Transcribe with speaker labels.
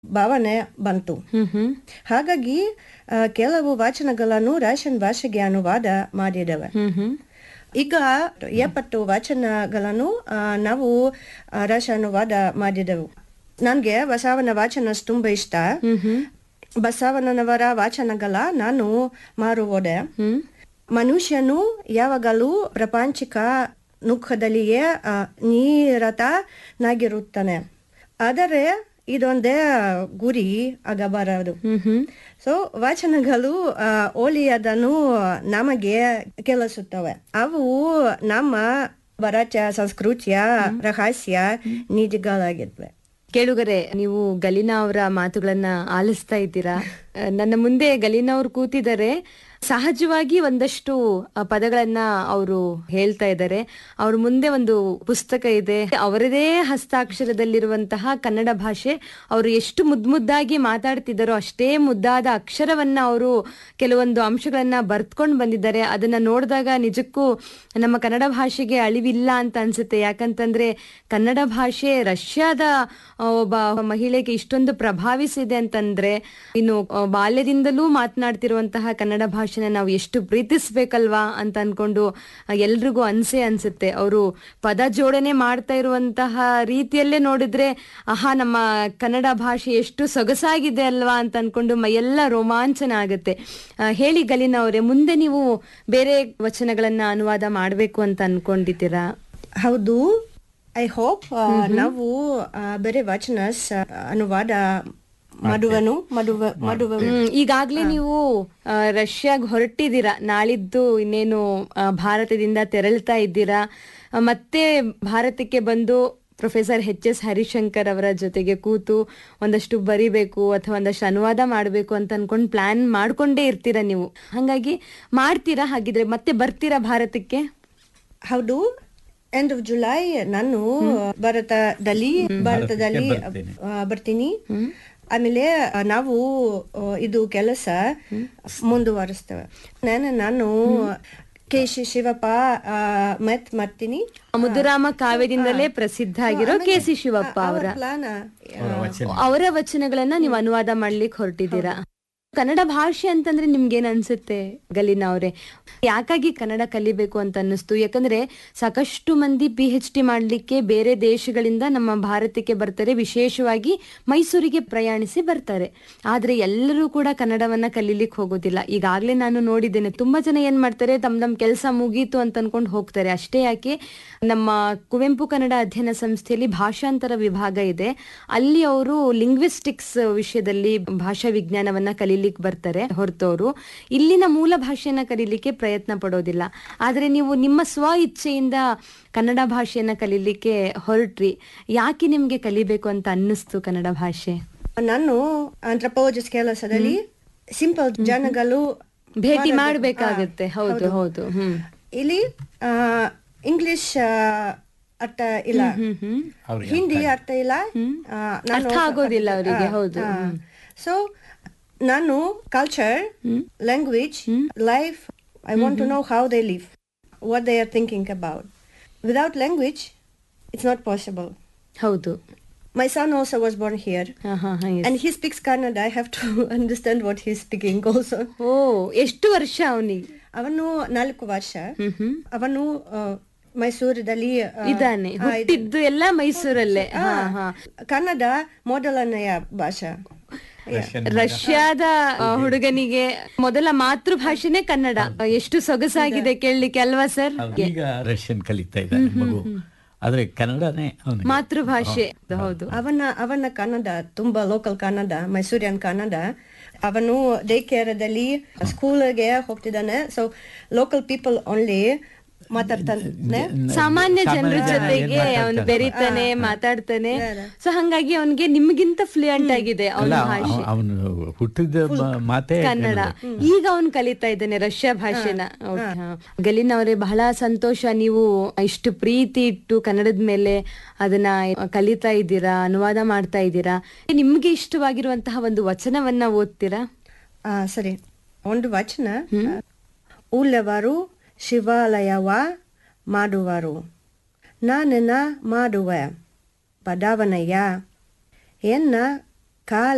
Speaker 1: ಭಾವನೆ ಬಂತು
Speaker 2: ಹ್ಮ್ ಹ್ಮ್
Speaker 1: ಹಾಗಾಗಿ ಆ, ಕೆಲವು ವಾಚನಗಳನ್ನು ರಷ್ಯನ್ ಭಾಷೆಗೆ ಅನುವಾದ ಮಾಡಿದ್ದೇವೆ
Speaker 2: ಹ್ಮ್ ಹ್ಮ್
Speaker 1: ಈಗ ಎಪ್ಪತ್ತು ವಾಚನಗಳನ್ನು ಆ, ನಾವು ಆ, ರಷ್ಯ ಅನುವಾದ ಮಾಡಿದೆವು ನನಗೆ ಬಸವನ ವಾಚನ ತುಂಬಾ ಇಷ್ಟ
Speaker 2: ಹ್ಮ್ ಹ್ಮ್
Speaker 1: ಬಸವಣ್ಣನವರ ವಾಚನಗಳ ನಾನು ಮಾರುವುದೆ
Speaker 2: ಹ್ಮ್
Speaker 1: ಮನುಷ್ಯನು ಯಾವಾಗಲೂ ಪ್ರಾಪಂಚಿಕ ನುಖದಲ್ಲಿಯೇ ಆ, ನಿರತನಾಗಿರುತ್ತಾನೆ ಆದರೆ ಇದೊಂದೇ ಗುರಿ ಆಗಬಾರದು
Speaker 2: ಹ್ಮ್ ಹ್ಮ್
Speaker 1: ಸೊ ವಾಚನಗಳು ಆ, ಒಳ್ಳೆಯದನ್ನು ನಮಗೆ ಕೆಲಸುತ್ತವೆ ಅವು ನಮ್ಮ ಭಾರತೀಯ ಸಂಸ್ಕೃತಿಯ ರಹಸ್ಯ ನಿಧಿಗಳಾಗಿದ್ವೆ
Speaker 2: ಕೇಳುಗರೆ ನೀವು ಗಲೀನಾ ಅವರ ಮಾತುಗಳನ್ನ ಆಲಿಸ್ತಾ ಇದ್ದೀರಾ ಆ, ನನ್ನ ಮುಂದೆ ಗಲೀನಾ ಅವ್ರು ಕೂತಿದ್ದಾರೆ ಸಹಜವಾಗಿ ಒಂದಷ್ಟು ಆ, ಪದಗಳನ್ನ ಅವರು ಹೇಳ್ತಾ ಇದ್ದಾರೆ ಅವ್ರ ಮುಂದೆ ಒಂದು ಪುಸ್ತಕ ಇದೆ ಅವರದೇ ಹಸ್ತಾಕ್ಷರದಲ್ಲಿರುವಂತಹ ಕನ್ನಡ ಭಾಷೆ ಅವರು ಎಷ್ಟು ಮುದ್ದು ಮುದ್ದಾಗಿ ಮಾತಾಡ್ತಿದ್ದಾರೋ ಅಷ್ಟೇ ಮುದ್ದಾದ ಅಕ್ಷರವನ್ನ ಅವರು ಕೆಲವೊಂದು ಅಂಶಗಳನ್ನ ಬರ್ತ್ಕೊಂಡು ಬಂದಿದ್ದಾರೆ ಅದನ್ನ ನೋಡಿದಾಗ ನಿಜಕ್ಕೂ ನಮ್ಮ ಕನ್ನಡ ಭಾಷೆಗೆ ಅಳಿವಿಲ್ಲ ಅಂತ ಅನ್ಸುತ್ತೆ ಯಾಕಂತಂದ್ರೆ ಕನ್ನಡ ಭಾಷೆ ರಷ್ಯಾದ ಆ, ಒಬ್ಬ ಮಹಿಳೆಗೆ ಇಷ್ಟೊಂದು ಪ್ರಭಾವಿಸಿದೆ ಅಂತಂದ್ರೆ ಇನ್ನು ಆ, ಬಾಲ್ಯದಿಂದಲೂ ಮಾತನಾಡ್ತಿರುವಂತಹ ಕನ್ನಡ ಭಾಷೆನ ನಾವು ಎಷ್ಟು ಪ್ರೀತಿಸ್ಬೇಕಲ್ವಾ ಅಂತ ಅನ್ಕೊಂಡು ಆ, ಎಲ್ರಿಗೂ ಅನ್ಸೆ ಅನ್ಸುತ್ತೆ ಅವರು ಪದ ಜೋಡಣೆ ಮಾಡ್ತಾ ಇರುವಂತಹ ರೀತಿಯಲ್ಲೇ ನೋಡಿದ್ರೆ ಆಹಾ ನಮ್ಮ ಕನ್ನಡ ಭಾಷೆ ಎಷ್ಟು ಸೊಗಸಾಗಿದೆ ಅಲ್ವಾ ಅಂತ ಅನ್ಕೊಂಡು ಮೈಯೆಲ್ಲ ರೋಮಾಂಚನ ಆಗುತ್ತೆ ಆ, ಹೇಳಿ ಗಲಿನ ಅವರೇ ಮುಂದೆ ನೀವು ಬೇರೆ ವಚನಗಳನ್ನ ಅನುವಾದ ಮಾಡ್ಬೇಕು ಅಂತ ಅನ್ಕೊಂಡಿದ್ದೀರಾ
Speaker 1: ಹೌದು ಐ ಹೋಪ್ ನಾವು ಆ, ಬೇರೆ ವಾಚನ ಸ- ಅನುವಾದ ಮಾಡುವನು ಮಾಡುವ ಮಾಡುವ
Speaker 2: ಹ್ಮ್, ಈಗಾಗ್ಲೇ ನೀವು ಆ, ರಷ್ಯಾಗ್ ಹೊರಟಿದ್ದೀರಾ ನಾಳಿದ್ದು ಇನ್ನೇನು ಆ, ಭಾರತದಿಂದ ತೆರಳ್ತಾ ಇದ್ದೀರಾ ಆ, ಮತ್ತೆ ಭಾರತಕ್ಕೆ ಬಂದು ಪ್ರೊಫೆಸರ್ ಎಚ್ ಎಸ್ ಹರಿಶಂಕರ್ ಅವರ ಜೊತೆಗೆ ಕೂತು ಒಂದಷ್ಟು ಬರಿಬೇಕು ಅಥವಾ ಒಂದಷ್ಟು ಅನುವಾದ ಮಾಡಬೇಕು ಅಂತ ಅನ್ಕೊಂಡು ಪ್ಲಾನ್ ಮಾಡ್ಕೊಂಡೇ ಇರ್ತೀರಾ ನೀವು ಹಂಗಾಗಿ ಮಾಡ್ತೀರಾ ಹಾಗಿದ್ರೆ ಮತ್ತೆ ಬರ್ತೀರಾ ಭಾರತಕ್ಕೆ
Speaker 1: ಹೌದು ಎಂಡ್ ಆಫ್ ಜುಲೈ ನಾನು ಭಾರತದಲ್ಲಿ ಭಾರತದಲ್ಲಿ ಆ, ಬರ್ತೀನಿ ಆಮೇಲೆ ಆ, ನಾವು ಆ, ಇದು ಕೆಲಸ ಮುಂದುವರಿಸ್ತೇವೆ ನಾನು ನಾನು ಕೆ ಶಿ ಶಿವಪ್ಪ ಆ, ಮತ್ ಮಾಡ್ತೀನಿ
Speaker 2: ಮುದುರಾಮ ಕಾವ್ಯದಿಂದಲೇ ಪ್ರಸಿದ್ಧ ಆಗಿರೋ ಕೆ ಸಿ ಶಿವಪ್ಪ ಅವರ
Speaker 1: ಪ್ಲಾನ್
Speaker 2: ಅವರ ವಚನಗಳನ್ನ ನೀವು ಅನುವಾದ ಮಾಡ್ಲಿಕ್ಕೆ ಹೊರಟಿದ್ದೀರಾ ಕನ್ನಡ ಭಾಷೆ ಅಂತಂದ್ರೆ ನಿಮ್ಗೇನ್ ಅನ್ಸುತ್ತೆ ಗಲೀನಾ ಅವರೇ ಯಾಕಾಗಿ ಕನ್ನಡ ಕಲಿಬೇಕು ಅಂತ ಅನ್ನಿಸ್ತು ಯಾಕಂದ್ರೆ ಸಾಕಷ್ಟು ಮಂದಿ ಪಿ ಎಚ್ ಡಿ ಮಾಡ್ಲಿಕ್ಕೆ ಬೇರೆ ದೇಶಗಳಿಂದ ನಮ್ಮ ಭಾರತಕ್ಕೆ ಬರ್ತಾರೆ ವಿಶೇಷವಾಗಿ ಮೈಸೂರಿಗೆ ಪ್ರಯಾಣಿಸಿ ಬರ್ತಾರೆ ಆದ್ರೆ ಎಲ್ಲರೂ ಕೂಡ ಕನ್ನಡವನ್ನ ಕಲೀಲಿಕ್ಕೆ ಹೋಗೋದಿಲ್ಲ ಈಗಾಗ್ಲೇ ನಾನು ನೋಡಿದ್ದೇನೆ ತುಂಬಾ ಜನ ಏನ್ ಮಾಡ್ತಾರೆ ತಮ್ ತಮ್ ಕೆಲಸ ಮುಗೀತು ಅಂತ ಅನ್ಕೊಂಡು ಹೋಗ್ತಾರೆ ಅಷ್ಟೇ ಯಾಕೆ ನಮ್ಮ ಕುವೆಂಪು ಕನ್ನಡ ಅಧ್ಯಯನ ಸಂಸ್ಥೆಯಲ್ಲಿ ಭಾಷಾಂತರ ವಿಭಾಗ ಇದೆ ಅಲ್ಲಿ ಅವರು ಲಿಂಗ್ವಿಸ್ಟಿಕ್ಸ್ ವಿಷಯದಲ್ಲಿ ಭಾಷಾ ವಿಜ್ಞಾನವನ್ನ ಕಲೀಲಿಕ್ಕೆ ಬರ್ತಾರೆ ಹೊರತವರು ಇಲ್ಲಿನ ಮೂಲ ಭಾಷೆಯನ್ನ ಕಲೀಲಿಕ್ಕೆ ಪ್ರಯತ್ನ ಪಡೋದಿಲ್ಲ ಆದ್ರೆ ನೀವು ನಿಮ್ಮ ಸ್ವ ಇಚ್ಛೆಯಿಂದ ಕನ್ನಡ ಭಾಷೆಯನ್ನ ಕಲೀಲಿಕ್ಕೆ ಹೊರಟ್ರಿ ಯಾಕೆ ನಿಮ್ಗೆ ಕಲಿಬೇಕು ಅಂತ ಅನ್ನಿಸ್ತು ಕನ್ನಡ ಭಾಷೆ
Speaker 1: ನಾನು ಆಂಥ್ರಪೋಲಜಿಸ್ ಕೆಲಸದಲ್ಲಿ ಸಿಂಪಲ್ ಜನಗಳು
Speaker 2: ಭೇಟಿ ಮಾಡ್ಬೇಕಾಗತ್ತೆ ಹೌದು ಹೌದು ಹ್ಮ್
Speaker 1: ಇಲ್ಲಿ ಇಂಗ್ಲಿಷ್ ಅರ್ಥ ಇಲ್ಲ
Speaker 2: ಹ್ಮ್ ಹ್ಮ್
Speaker 1: ಹಿಂದಿ ಅರ್ಥ ಇಲ್ಲ ಆ, ನಾನು
Speaker 2: ಅರ್ಥ ಆಗೋದಿಲ್ಲ ಅವರಿಗೆ ಹೌದು
Speaker 1: ಸೊ ನಾನು culture language life I want to know how they live what they are thinking about without language it's not possible
Speaker 2: ಹೌದು
Speaker 1: my son also was born here
Speaker 2: ಹಾ ಹಾ ಹಾ yes.
Speaker 1: and he speaks Kannada. I have to understand what he's speaking also.
Speaker 2: ಓ ಎಷ್ಟು ವರ್ಷ ಅವನಿಗೆ
Speaker 1: ಅವನು ನಾಲ್ಕು ವರ್ಷ
Speaker 2: ಹ್ಮ್ ಹ್ಮ್
Speaker 1: ಅವನು ಆ, ಮೈಸೂರದಲ್ಲಿ ಆ,
Speaker 2: ಇದಾನೆ
Speaker 1: ಆ,
Speaker 2: ಹುಟ್ಟಿದ್ದು ಎಲ್ಲ ಮೈಸೂರಲ್ಲೇ ಹಾ ಹಾ
Speaker 1: ಕನ್ನಡ ಮೊದಲನೆಯ ಭಾಷೆ
Speaker 2: ರಷ್ಯಾದ ಆ, ಹುಡುಗನಿಗೆ ಮೊದಲ ಮಾತೃಭಾಷೆನೇ ಕನ್ನಡ ಎಷ್ಟು ಸೊಗಸಾಗಿದೆ ಕೇಳಲಿಕ್ಕೆ ಅಲ್ವಾ ಸರ್
Speaker 3: ಈಗ ರಷ್ಯನ್ ಕಲಿತಾ ಇದ್ದಾನೆ ಮಗು ಆದ್ರೆ ಕನ್ನಡನೇ ಅವನಿಗೆ
Speaker 2: ಮಾತೃಭಾಷೆ ಹೌದು
Speaker 1: ಅವನ ಅವನ ಕನ್ನಡ ತುಂಬಾ ಲೋಕಲ್ ಕನ್ನಡ ಮೈಸೂರಿಯನ್ ಕನ್ನಡ ಅವನು ಡೇ ಕೇರದಲ್ಲಿ ಸ್ಕೂಲ್ಗೆ ಹೋಗ್ತಿದ್ದಾನೆ ಸೊ ಲೋಕಲ್ ಪೀಪಲ್ ಓನ್ಲಿ ಮಾತಾಡ್ತಾನೆ
Speaker 2: ಸಾಮಾನ್ಯ ಜನರ
Speaker 3: ಸಾಮಾನ್ಯ ಜನ ಏನ್
Speaker 2: ಜೊತೆಗೆ ಅವನು
Speaker 3: ಮಾತಾಡ್ತಾನೆ?
Speaker 2: ಬೆರೀತಾನೆ ಮಾತಾಡ್ತಾನೆ ಸೊ ಹಂಗಾಗಿ ಅವನಿಗೆ ನಿಮ್ಗಿಂತ ಫ್ಲೂಯೆಂಟ್ ಆಗಿದೆ ಅವನ
Speaker 3: ಅಲ್ಲ
Speaker 2: ಭಾಷೆ
Speaker 3: ಅವನು ಹುಟ್ಟಿದ ಮ- ಮಾತೇ
Speaker 2: ಕನ್ನಡ ಈಗ ಅವನು ಕಲಿತಾ ಇದ್ದಾನೆ ರಷ್ಯಾ ಭಾಷೆನ Okay, ಹಾ. ಗಲೀನಾ ಅವರೇ ಬಹಳ ಸಂತೋಷ ನೀವು ಇಷ್ಟು ಪ್ರೀತಿ ಇಟ್ಟು ಕನ್ನಡದ ಮೇಲೆ ಅದನ್ನ ಕಲಿತಾ ಇದ್ದೀರಾ ಅನುವಾದ ಮಾಡ್ತಾ ಇದ್ದೀರಾ ನಿಮ್ಗೆ ಇಷ್ಟವಾಗಿರುವಂತಹ ಒಂದು ವಚನವನ್ನ ಓದ್ತೀರಾ
Speaker 1: ಆ, ಸರಿ ಒಂದು ವಚನ ಉಳ್ಳವರು ಶಿವಾಲಯವ ಮಾಡುವರು ನಾನೆನ ಮಾಡುವೆ ಬಡವನಯ್ಯ ಎನ್ನ ಕಾಲ